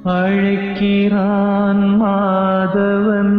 அழைக்கிறான் மாதவன்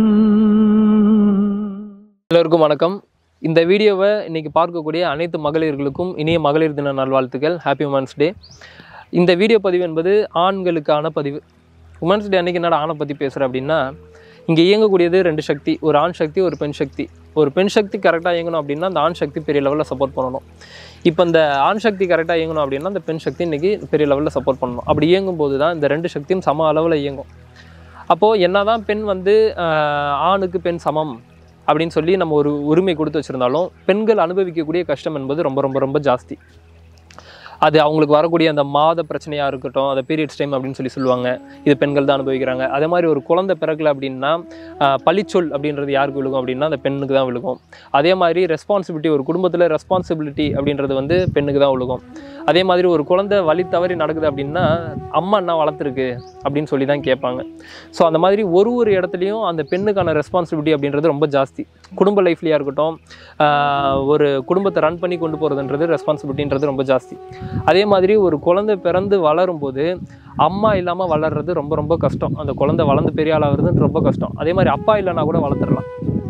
எல்லோருக்கும் வணக்கம் இந்த வீடியோவை இன்னைக்கு பார்க்கக்கூடிய அனைத்து மகளிர்களுக்கும் இனிய மகளிர் தின நல்வாழ்த்துக்கள் ஹாப்பி உமன்ஸ் டே இந்த வீடியோ பதிவு என்பது ஆண்களுக்கான பதிவு உமன்ஸ் டே அன்னைக்கு என்னடா ஆணை பற்றி பேசுகிறேன் அப்படின்னா இங்கே இயங்கக்கூடியது ரெண்டு சக்தி ஒரு ஆண் சக்தி ஒரு பெண் சக்தி ஒரு பெண் சக்தி கரெக்டாக இயங்கணும் அப்படின்னா அந்த ஆண் சக்தி பெரிய லெவலில் சப்போர்ட் பண்ணணும் இப்போ இந்த ஆண் சக்தி கரெக்டாக இயங்கணும் அப்படின்னா அந்த பெண் சக்தி இன்றைக்கி பெரிய லெவலில் சப்போர்ட் பண்ணணும் அப்படி இயங்கும் போது தான் இந்த ரெண்டு சக்தியும் சம அளவில் இயங்கும் அப்போது என்னதான் பெண் வந்து ஆஹ், ஆணுக்கு பெண் சமம் அப்படின்னு சொல்லி நம்ம ஒரு உரிமை கொடுத்து வச்சுருந்தாலும் பெண்கள் அனுபவிக்கக்கூடிய கஷ்டம் என்பது ரொம்ப ரொம்ப ரொம்ப ஜாஸ்தி அது அவங்களுக்கு வரக்கூடிய அந்த மாத பிரச்சனையாக இருக்கட்டும் அந்த பீரியட்ஸ் டைம் அப்படின்னு சொல்லி சொல்லுவாங்க இது பெண்கள் தான் அனுபவிக்கிறாங்க அதே மாதிரி ஒரு குழந்தை பிறக்கல அப்படின்னா ஆஹ், பழிச்சொல் அப்படின்றது யாருக்கு விழுகும் அப்படின்னா அந்த பெண்ணுக்கு தான் விழுகும் அதே மாதிரி ரெஸ்பான்சிபிலிட்டி ஒரு குடும்பத்தில் ரெஸ்பான்சிபிலிட்டி அப்படின்றது வந்து பெண்ணுக்கு தான் விழுகும் அதே மாதிரி ஒரு குழந்தை வழி தவறி நடக்குது அப்படின்னா அம்மா என்ன வளர்த்துருக்கு அப்படின்னு சொல்லி தான் கேட்பாங்க ஸோ அந்த மாதிரி ஒரு ஒரு இடத்துலையும் அந்த பெண்ணுக்கான ரெஸ்பான்சிபிலிட்டி அப்படின்றது ரொம்ப ஜாஸ்தி குடும்ப லைஃப்லையாக இருக்கட்டும் ஆஹ் ஒரு குடும்பத்தை ரன் பண்ணி கொண்டு போகிறதுன்றது ரெஸ்பான்சிபிலிட்டின்றது ரொம்ப ஜாஸ்தி அதே மாதிரி ஒரு குழந்தை பிறந்து வளரும்போது அம்மா இல்லாமல் வளர்றது ரொம்ப ரொம்ப கஷ்டம் அந்த குழந்தை வளர்ந்து பெரிய ஆளாகிறதுன்னு ரொம்ப கஷ்டம் அதே மாதிரி அப்பா இல்லைன்னா கூட வளர்த்துடலாம்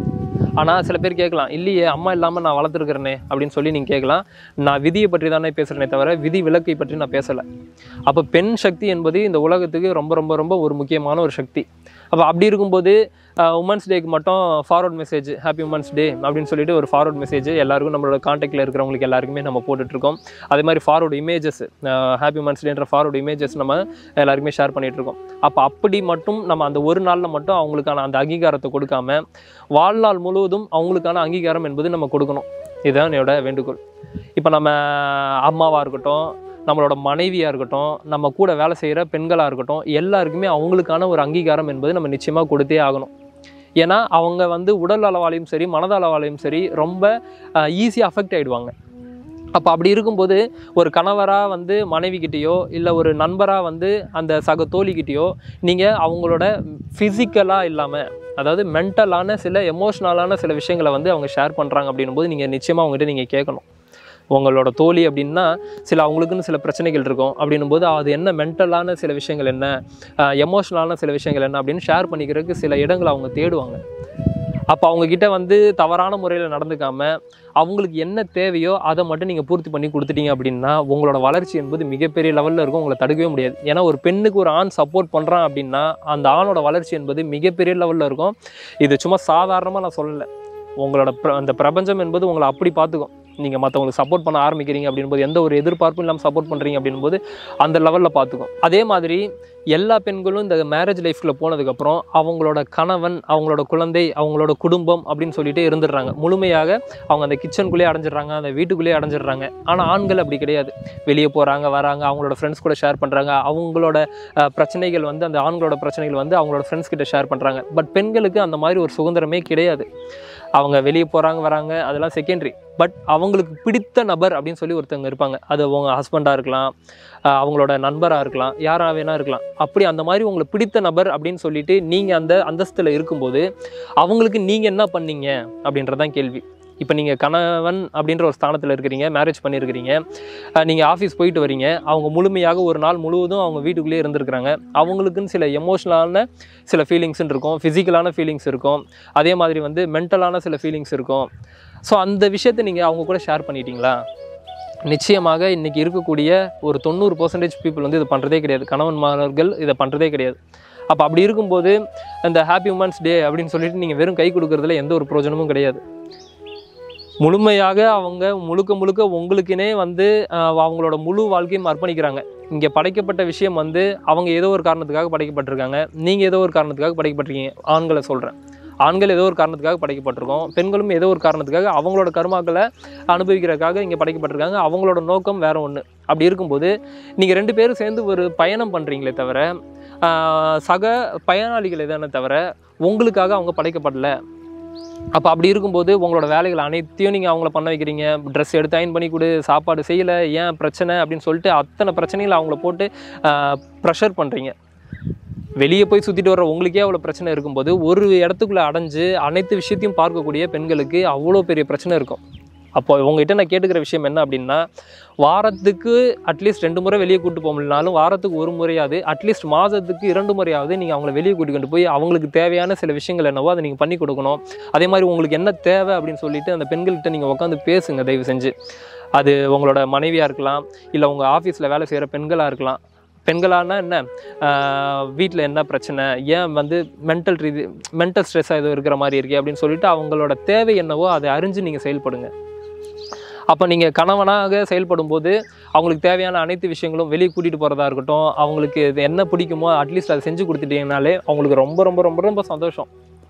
ஆனால் சில பேர் கேட்கலாம் இல்லையே அம்மா இல்லாமல் நான் வளர்த்துருக்கிறேனே அப்படின்னு சொல்லி நீங்கள் கேட்கலாம் நான் விதியை பற்றி தானே பேசுகிறேனே தவிர விதி விலக்கை பற்றி நான் பேசலை அப்போ பெண் சக்தி என்பது இந்த உலகத்துக்கு ரொம்ப ரொம்ப ரொம்ப ஒரு முக்கியமான ஒரு சக்தி அப்போ அப்படி இருக்கும்போது உமன்ஸ் டேக்கு மட்டும் forward message happy women's day அப்படின்னு சொல்லிட்டு ஒரு ஃபார்வர்ட் மெசேஜ் எல்லாருக்கும் நம்மளோட காண்டாக்டில் இருக்கிறவங்களுக்கு எல்லாருக்குமே நம்ம போட்டுட்ருக்கோம் அதே மாதிரி ஃபார்வர்டு இமேஜஸ் ஹாப்பி உமன்ஸ் டேன்ற ஃபார்வர்டு இமேஜஸ் நம்ம எல்லாருக்குமே ஷேர் பண்ணிகிட்ருக்கோம் அப்போ அப்படி மட்டும் நம்ம அந்த ஒரு நாளில் மட்டும் அவங்களுக்கான அந்த அங்கீகாரத்தை கொடுக்காம வாழ்நாள் முழுவதும் அவங்களுக்கான அங்கீகாரம் என்பது நம்ம கொடுக்கணும் இதுதான் என்னோட வேண்டுகோள் இப்போ நம்ம அம்மாவாக இருக்கட்டும் நம்மளோட மனைவியாக இருக்கட்டும் நம்ம கூட வேலை செய்கிற பெண்களாக இருக்கட்டும் எல்லாருக்குமே அவங்களுக்கான ஒரு அங்கீகாரம் என்பது நம்ம நிச்சயமாக கொடுத்தே ஆகணும் ஏன்னா அவங்க வந்து உடல் அளவாலையும் சரி மனதளவாலையும் சரி ரொம்ப ஈஸியாக அஃபெக்ட் ஆகிடுவாங்க அப்போ அப்படி இருக்கும்போது ஒரு கணவராக வந்து மனைவிக்கிட்டேயோ இல்லை ஒரு நண்பராக வந்து அந்த சக தோழிக்கிட்டேயோ நீங்கள் அவங்களோட ஃபிசிக்கலாக இல்லாமல் அதாவது மென்டலான சில எமோஷ்னலான சில விஷயங்களை வந்து அவங்க ஷேர் பண்ணுறாங்க அப்படின்னும் போது நீங்கள் நிச்சயமாக அவங்ககிட்ட நீங்கள் கேட்கணும் உங்களோட தோழி அப்படின்னா சில அவங்களுக்குன்னு சில பிரச்சனைகள் இருக்கும் அப்படின்னும் போது அது என்ன மென்டலான சில விஷயங்கள் என்ன எமோஷ்னலான சில விஷயங்கள் என்ன அப்படின்னு ஷேர் பண்ணிக்கிறதுக்கு சில இடங்களை அவங்க தேடுவாங்க அப்போ அவங்கக்கிட்ட வந்து தவறான முறையில் நடந்துக்காம அவங்களுக்கு என்ன தேவையோ அதை மட்டும் நீங்கள் பூர்த்தி பண்ணி கொடுத்துட்டீங்க அப்படின்னா உங்களோட வளர்ச்சி என்பது மிகப்பெரிய லெவலில் இருக்கும் உங்களை தடுக்கவே முடியாது ஏன்னா ஒரு பெண்ணுக்கு ஒரு ஆண் சப்போர்ட் பண்ணுறான் அப்படின்னா அந்த ஆணோட வளர்ச்சி என்பது மிகப்பெரிய லெவலில் இருக்கும் இது சும்மா சாதாரணமாக நான் சொல்லலை உங்களோட பிர அந்த பிரபஞ்சம் என்பது உங்களை அப்படி பார்த்துக்கும் நீங்கள் மற்றவங்களுக்கு சப்போர்ட் பண்ண ஆரம்பிக்கிறீங்க அப்படின்போது எந்த ஒரு எதிர்பார்ப்பும் இல்லாமல் சப்போர்ட் பண்ணுறீங்க அப்படின்போது அந்த லெவலில் பார்த்துக்கும் அதே மாதிரி எல்லா பெண்களும் இந்த மேரேஜ் லைஃப்குள்ளே போனதுக்கப்புறம் அவங்களோட கணவன் அவங்களோட குழந்தை அவங்களோட குடும்பம் அப்படின்னு சொல்லிட்டு இருந்துடுறாங்க முழுமையாக அவங்க அந்த கிச்சனுக்குள்ளேயே அடைஞ்சிடுறாங்க அந்த வீட்டுக்குள்ளேயே அடைஞ்சிடுறாங்க ஆனால் ஆண்கள் அப்படி கிடையாது வெளியே போகிறாங்க வராங்க அவங்களோட ஃப்ரெண்ட்ஸ் கூட ஷேர் பண்ணுறாங்க அவங்களோட அஹ், பிரச்சனைகள் வந்து அந்த ஆண்களோட பிரச்சனைகள் வந்து அவங்களோட ஃப்ரெண்ட்ஸ் கிட்ட ஷேர் பண்ணுறாங்க பட் பெண்களுக்கு அந்த மாதிரி ஒரு சுதந்திரமே கிடையாது அவங்க வெளியே போகிறாங்க வராங்க அதெல்லாம் செகண்டரி பட் அவங்களுக்கு பிடித்த நபர் அப்படின்னு சொல்லி ஒருத்தவங்க இருப்பாங்க அது அவங்க ஹஸ்பண்டாக இருக்கலாம் ஆஹ் அவங்களோட நண்பராக இருக்கலாம் யாராக வேணா இருக்கலாம் அப்படி அந்த மாதிரி உங்களுக்கு பிடித்த நபர் அப்படின்னு சொல்லிட்டு நீங்கள் அந்த அந்தஸ்தில் இருக்கும்போது அவங்களுக்கு நீங்கள் என்ன பண்ணீங்க அப்படின்றதான் கேள்வி இப்போ நீங்கள் கணவன் அப்படின்ற ஒரு ஸ்தானத்தில் இருக்கிறீங்க மேரேஜ் பண்ணியிருக்கிறீங்க நீங்கள் ஆஃபீஸ் போயிட்டு வரீங்க அவங்க முழுமையாக ஒரு நாள் முழுவதும் அவங்க வீட்டுக்குள்ளேயே இருந்திருக்கிறாங்க அவங்களுக்குன்னு சில எமோஷ்னலான சில ஃபீலிங்ஸ் இருக்கும் ஃபிசிக்கலான ஃபீலிங்ஸ் இருக்கும் அதே மாதிரி வந்து மென்டலான சில ஃபீலிங்ஸ் இருக்கும் ஸோ அந்த விஷயத்தை நீங்கள் அவங்க கூட ஷேர் பண்ணிட்டீங்களா நிச்சயமாக இன்றைக்கி இருக்கக்கூடிய ஒரு தொண்ணூறு பர்சன்டேஜ் பீப்புள் வந்து இது பண்ணுறதே கிடையாது கணவன்மார்கள் இதை பண்ணுறதே கிடையாது அப்போ அப்படி இருக்கும்போது இந்த ஹாப்பி உமன்ஸ் டே அப்படின்னு சொல்லிட்டு நீங்கள் வெறும் கை கொடுக்கறதுல எந்த ஒரு பிரயோஜனமும் கிடையாது முழுமையாக அவங்க முழுக்க முழுக்க உங்களுக்குனே வந்து ஆஹ், அவங்களோட முழு வாழ்க்கையும் அர்ப்பணிக்கிறாங்க இங்கே படைக்கப்பட்ட விஷயம் வந்து அவங்க ஏதோ ஒரு காரணத்துக்காக படைக்கப்பட்டிருக்காங்க நீங்கள் ஏதோ ஒரு காரணத்துக்காக படைக்கப்பட்டிருக்கீங்க ஆண்களை சொல்கிறேன் ஆண்கள் ஏதோ ஒரு காரணத்துக்காக படைக்கப்பட்டிருக்கோம் பெண்களும் ஏதோ ஒரு காரணத்துக்காக அவங்களோட கர்மாக்களை அனுபவிக்கிறதுக்காக இங்கே படைக்கப்பட்டிருக்காங்க அவங்களோட நோக்கம் வேற ஒன்று அப்படி இருக்கும்போது நீங்கள் ரெண்டு பேரும் சேர்ந்து ஒரு பயணம் பண்ணுறீங்களே தவிர ஆஹ், சக பயனாளிகள் எதானே தவிர உங்களுக்காக அவங்க படைக்கப்படல அப்போ அப்படி இருக்கும்போது உங்களோட வேலைகள் அனைத்தையும் நீங்கள் அவங்கள பண்ண வைக்கிறீங்க ட்ரெஸ் எடுத்து அயன் பண்ணி கொடு சாப்பாடு செய்யலை ஏன் பிரச்சனை அப்படின்னு சொல்லிட்டு அத்தனை பிரச்சனைகளை அவங்கள போட்டு ப்ரெஷர் பண்ணுறீங்க வெளியே போய் சுற்றிட்டு வர உங்களுக்கே அவ்வளோ பிரச்சனை இருக்கும்போது ஒரு இடத்துக்குள்ளே அடைஞ்சு அனைத்து விஷயத்தையும் பார்க்கக்கூடிய பெண்களுக்கு அவ்வளோ பெரிய பிரச்சனை இருக்கும் அப்போ உங்ககிட்ட நான் கேட்டுக்கிற விஷயம் என்ன அப்படின்னா வாரத்துக்கு அட்லீஸ்ட் ரெண்டு முறை வெளியே கூட்டு போக முடியலனாலும் வாரத்துக்கு ஒரு முறையாவது அட்லீஸ்ட் மாதத்துக்கு இரண்டு முறையாவது நீங்கள் அவங்கள வெளியே கூட்டி கொண்டு போய் அவங்களுக்கு தேவையான சில விஷயங்கள் என்னவோ அதை நீங்கள் பண்ணி கொடுக்கணும் அதே மாதிரி உங்களுக்கு என்ன தேவை அப்படின்னு சொல்லிட்டு அந்த பெண்கள்கிட்ட நீங்கள் உட்காந்து பேசுங்க தயவு செஞ்சு அது உங்களோட மனைவியாக இருக்கலாம் இல்லை உங்கள் ஆஃபீஸில் வேலை செய்கிற பெண்களாக இருக்கலாம் பெண்களானா என்ன வீட்டில் என்ன பிரச்சனை ஏன் வந்து மென்டல் ரீதி மென்டல் ஸ்ட்ரெஸ்ஸாக எதுவும் இருக்கிற மாதிரி இருக்கே அப்படின்னு சொல்லிட்டு அவங்களோட தேவை என்னவோ அதை அறிஞ்சு நீங்கள் செயல்படுங்க அப்போ நீங்கள் கணவனாக செயல்படும் போது அவங்களுக்கு தேவையான அனைத்து விஷயங்களும் வெளியே கூட்டிகிட்டு போகிறதா இருக்கட்டும் அவங்களுக்கு இது என்ன பிடிக்குமோ அட்லீஸ்ட் அதை செஞ்சு கொடுத்துட்டீங்கனாலே அவங்களுக்கு ரொம்ப ரொம்ப ரொம்ப ரொம்ப சந்தோஷம்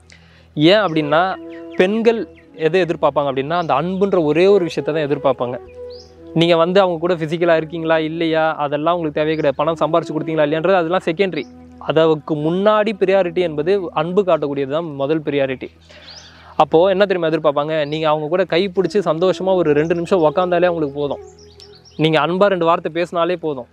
ஏன் அப்படின்னா பெண்கள் எதை எதிர்பார்ப்பாங்க அப்படின்னா அந்த அன்புன்ற ஒரே ஒரு விஷயத்தை தான் எதிர்பார்ப்பாங்க நீங்கள் வந்து அவங்க கூட ஃபிசிக்கலாக இருக்கீங்களா இல்லையா அதெல்லாம் உங்களுக்கு தேவையே கிடையாது பணம் சம்பாரிச்சு கொடுத்தீங்களா இல்லையான்றது அதெல்லாம் செகண்டரி அதற்கு முன்னாடி ப்ரியாரிட்டி என்பது அன்பு காட்டக்கூடியது தான் முதல் ப்ரியாரிட்டி அப்போது என்ன தெரியுமா எதிர்பார்ப்பாங்க நீங்கள் அவங்க கூட கை பிடிச்சி சந்தோஷமாக ஒரு ரெண்டு நிமிஷம் உக்காந்தாலே அவங்களுக்கு போதும் நீங்கள் அன்பாக ரெண்டு வார்த்தை பேசினாலே போதும்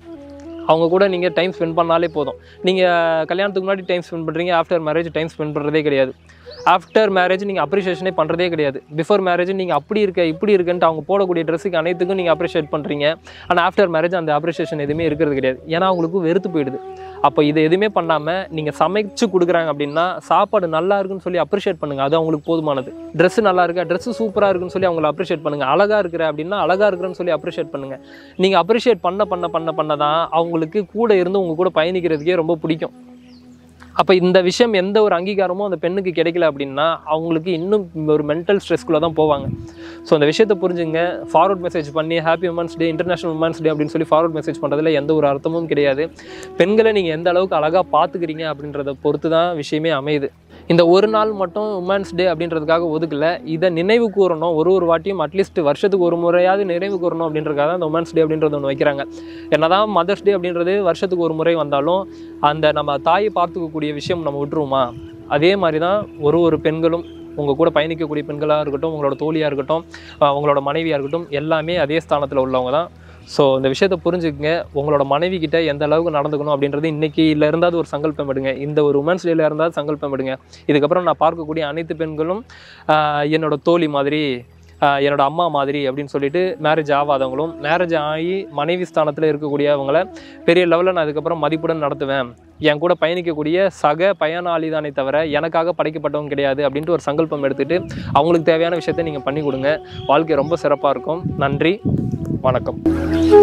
அவங்க கூட நீங்கள் டைம் ஸ்பெண்ட் பண்ணாலே போதும் நீங்கள் கல்யாணத்துக்கு முன்னாடி டைம் ஸ்பெண்ட் பண்ணுறீங்க ஆஃப்டர் மேரேஜ் டைம் ஸ்பெண்ட் பண்ணுறதே கிடையாது ஆஃப்டர் மேரேஜ் நீங்கள் அப்ரிஷியேஷனே பண்ணுறதே கிடையாது பிஃபோர் மேரேஜ் நீங்கள் அப்படி இருக்க இப்படி இருக்குன்ட்டு அவங்க போடக்கூடிய ட்ரெஸ்ஸுக்கு அனைத்துக்கும் நீங்கள் அப்ரிஷியேட் பண்ணுறீங்க ஆனால் ஆஃப்டர் மேரேஜ் அந்த அப்ரிஷியேஷன் எதுவுமே இருக்கிறது கிடையாது ஏன்னா அவங்களுக்கு வெறுத்து போயிடுது அப்போ இதை எதுவுமே பண்ணாமல் நீங்கள் சமைச்சு கொடுக்குறாங்க அப்படின்னா சாப்பாடு நல்லா இருக்குன்னு சொல்லி அப்ரிஷியேட் பண்ணுங்கள் அது அவங்களுக்கு போதுமானது Dress நல்லா இருக்கா Dress சூப்பராக இருக்குன்னு சொல்லி அவங்கள அப்ரிஷியேட் பண்ணுங்கள் அழகாக இருக்கிற அப்படின்னா அழகாக இருக்கிறன்னு சொல்லி அப்ரிஷியேட் பண்ணுங்கள் நீங்கள் அப்ரிஷியேட் பண்ண பண்ண பண்ண பண்ண தான் அவங்களுக்கு கூட இருந்து உங்கள் கூட பயணிக்கிறதுக்கே ரொம்ப பிடிக்கும் அப்போ இந்த விஷயம் எந்த ஒரு அங்கீகாரமும் அந்த பெண்ணுக்கு கிடைக்கல அப்படின்னா அவங்களுக்கு இன்னும் ஒரு மென்டல் ஸ்ட்ரெஸ்க்குள்ளே தான் போவாங்க ஸோ அந்த விஷயத்தை புரிஞ்சுங்க ஃபார்வர்ட் மெசேஜ் பண்ணி happy women's day international women's day அப்படின்னு சொல்லி ஃபார்வர்ட் மெசேஜ் பண்ணுறதுல எந்த ஒரு அர்த்தமும் கிடையாது பெண்களை நீங்கள் எந்த அளவுக்கு அழகாக பார்த்துக்கிறீங்க அப்படின்றத பொறுத்து தான் விஷயமே அமையுது இந்த ஒரு நாள் மட்டும் உமன்ஸ் டே அப்படின்றதுக்காக ஒதுக்கல இதை நினைவு கூறணும் ஒரு ஒரு வாட்டியும் அட்லீஸ்ட் வருஷத்துக்கு ஒரு முறையாவது நினைவு கூறணும் அப்படின்றதுக்காக தான் இந்த உமன்ஸ் டே அப்படின்றது ஒன்று வைக்கிறாங்க என்னதான் மதர்ஸ் டே அப்படின்றது வருஷத்துக்கு ஒரு முறை வந்தாலும் அந்த நம்ம தாயை பார்த்துக்கக்கூடிய விஷயம் நம்ம விட்டுருவோமா அதே மாதிரி தான் ஒரு ஒரு பெண்களும் உங்கள் கூட பயணிக்கக்கூடிய பெண்களாக இருக்கட்டும் உங்களோட தோழியாக இருக்கட்டும் அஹ் உங்களோட மனைவியாக இருக்கட்டும் எல்லாமே அதே ஸ்தானத்தில் உள்ளவங்க தான் ஸோ இந்த விஷயத்தை புரிஞ்சுக்கங்க உங்களோட மனைவி கிட்ட எந்த அளவுக்கு நடந்துக்கணும் அப்படின்றது இன்னைக்கு இல்லை இருந்தாவது ஒரு சங்கல்பம் எடுங்க இந்த ஒரு உமன்ஸ் டேல இருந்தாவது சங்கல்பம் எடுங்க இதுக்கப்புறம் நான் பார்க்கக்கூடிய அனைத்து பெண்களும் ஆஹ் என்னோட தோழி மாதிரி ஆஹ் என்னோட அம்மா மாதிரி அப்படின்னு சொல்லிட்டு மேரேஜ் ஆகாதவங்களும் மேரேஜ் ஆகி மனைவி ஸ்தானத்தில் இருக்கக்கூடியவங்கள பெரிய லெவலில் நான் அதுக்கப்புறம் மதிப்புடன் நடத்துவேன் என் கூட பயணிக்கக்கூடிய சக பயனாளி தானே தவிர எனக்காக படைக்கப்பட்டவங்க கிடையாது அப்படின்ட்டு ஒரு சங்கல்பம் எடுத்துட்டு அவங்களுக்கு தேவையான விஷயத்தை நீங்கள் பண்ணி கொடுங்க வாழ்க்கை ரொம்ப சிறப்பாக இருக்கும் நன்றி வணக்கம்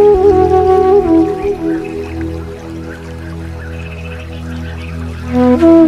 Thank you.